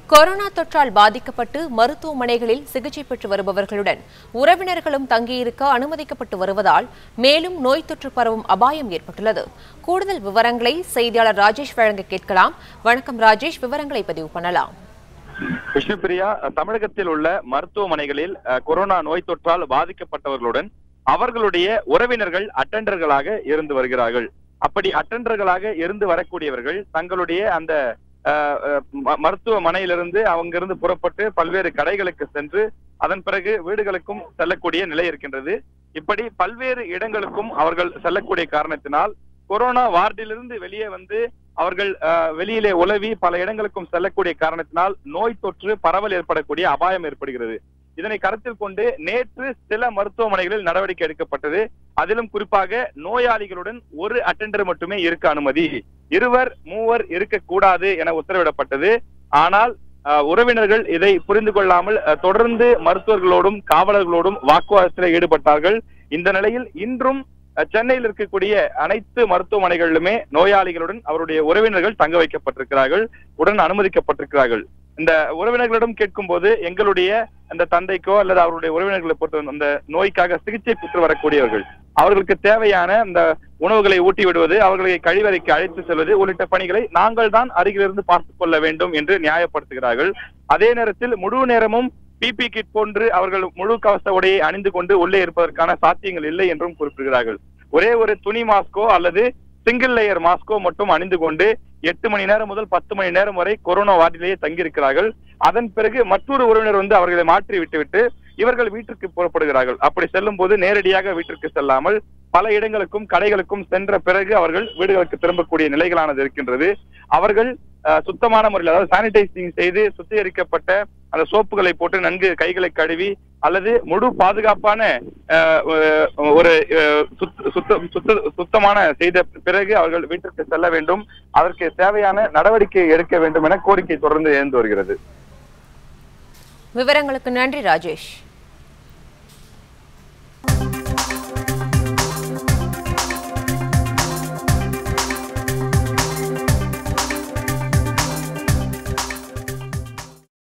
corona தொற்றால் பாதிக்கப்பட்டு மருத்துவமனைகளில் சிகிச்சை பெற்று வருபவர்களுடன் உறவினர்களும் தங்கியிருக்க அனுமதிக்கப்பட்டு வருவதால் மேலும் நோய் தொற்று பரவும் அபாயம் ஏற்பட்டுள்ளது கூடுதல் விவரங்களை செய்தியாளர் ராஜேஷ் வழங்க கேட்கலாம் வணக்கம் ராஜேஷ் விவரங்களை பதிவு பண்ணலாம் விஷ்ணுபிரியா தமிழகத்தில் உள்ள மருத்துவமனைகளில் அஹ், கொரோனா நோய் தொற்றால் பாதிக்கப்பட்டவர்களுடன் அவர்களுடைய உறவினர்கள் அட்டெண்டர்களாக இருந்து வருகிறார்கள் அப்படி அட்டெண்டர்களாக இருந்து வரக்கூடியவர்கள் தங்களுடைய அந்த அஹ், அஹ், ம- மருத்துவமனையிலிருந்து அங்கிருந்து புறப்பட்டு பல்வேறு கடைகளுக்கு சென்று அதன் பிறகு வீடுகளுக்கும் செல்லக்கூடிய நிலை இருக்கின்றது இப்படி பல்வேறு இடங்களுக்கும் அவர்கள் செல்லக்கூடிய காரணத்தினால் கொரோனா வார்டிலிருந்து வெளியே வந்து அவர்கள் அஹ், வெளியிலே உலவி பல இடங்களுக்கும் செல்லக்கூடிய காரணத்தினால் நோய் தொற்று பரவல் ஏற்படக்கூடிய அபாயம் ஏற்படுகிறது இதனை கருத்தில் கொண்டு நேற்று சில மருத்துவமனைகளில் நடவடிக்கை எடுக்கப்பட்டது அதிலும் குறிப்பாக நோயாளிகளுடன் ஒரு அட்டெண்டர் மட்டுமே இருக்க அனுமதி இருவர் மூவர் இருக்கக்கூடாது என உத்தரவிடப்பட்டது ஆனால் அஹ், உறவினர்கள் இதை புரிந்து கொள்ளாமல் அஹ், தொடர்ந்து மருத்துவர்களோடும் காவலர்களோடும் வாக்குவாதத்தில் ஈடுபட்டார்கள் இந்த நிலையில் இன்றும் அஹ், சென்னையில் இருக்கக்கூடிய அனைத்து மருத்துவமனைகளிலுமே நோயாளிகளுடன் அவருடைய உறவினர்கள் தங்க வைக்கப்பட்டிருக்கிறார்கள் உடன் அனுமதிக்கப்பட்டிருக்கிறார்கள் இந்த உறவினர்களிடம் கேட்கும்போது எங்களுடைய அந்த தந்தைக்கோ அல்லது அவருடைய உறவினர்களை பொறுத்த அந்த நோய்க்காக சிகிச்சை பெற்று வரக்கூடியவர்கள் அவர்களுக்கு தேவையான இந்த உணவுகளை ஊட்டி விடுவது அவர்களை கழிவறைக்கு அழைத்து செல்வது உள்ளிட்ட பணிகளை நாங்கள் தான் அருகிலிருந்து பார்த்துக் கொள்ள வேண்டும் என்று நியாயப்படுத்துகிறார்கள் அதே நேரத்தில் முழு நேரமும் பிபி கிட் போன்று அவர்கள் முழு கவச உடையை அணிந்து கொண்டு உள்ளே இருப்பதற்கான சாத்தியங்கள் இல்லை என்றும் குறிப்பிடுகிறார்கள் ஒரே ஒரு துணி மாஸ்கோ அல்லது சிங்கிள் லேயர் மாஸ்கோ மட்டும் அணிந்து கொண்டு எட்டு மணி நேரம் முதல் பத்து மணி நேரம் வரை கொரோனா வார்டிலேயே தங்கியிருக்கிறார்கள் அதன் பிறகு மற்றொரு உறவினர் வந்து அவர்களை மாற்றி விட்டுவிட்டு இவர்கள் வீட்டிற்கு புறப்படுகிறார்கள் அப்படி செல்லும் போது நேரடியாக வீட்டிற்கு செல்லாமல் பல இடங்களுக்கும் கடைகளுக்கும் சென்ற பிறகு அவர்கள் வீடுகளுக்கு திரும்பக்கூடிய நிலைகளானது இருக்கின்றது அவர்கள் அஹ், சுத்தமான முறையில் அதாவது சானிடைசிங் செய்து சுத்திகரிக்கப்பட்ட அந்த சோப்புகளை போட்டு நன்கு கைகளை கழுவி அல்லது முழு பாதுகாப்பான அஹ், அஹ், ஒரு அஹ், சுத்த- சுத்த- சுத்த- சுத்தமான செய்த பிறகு அவர்கள் வீட்டிற்கு செல்ல வேண்டும் அதற்கு தேவையான நடவடிக்கை எடுக்க வேண்டும் என கோரிக்கை தொடர்ந்து எழுந்து வருகிறது விவரங்களுக்கு நன்றி ராஜேஷ்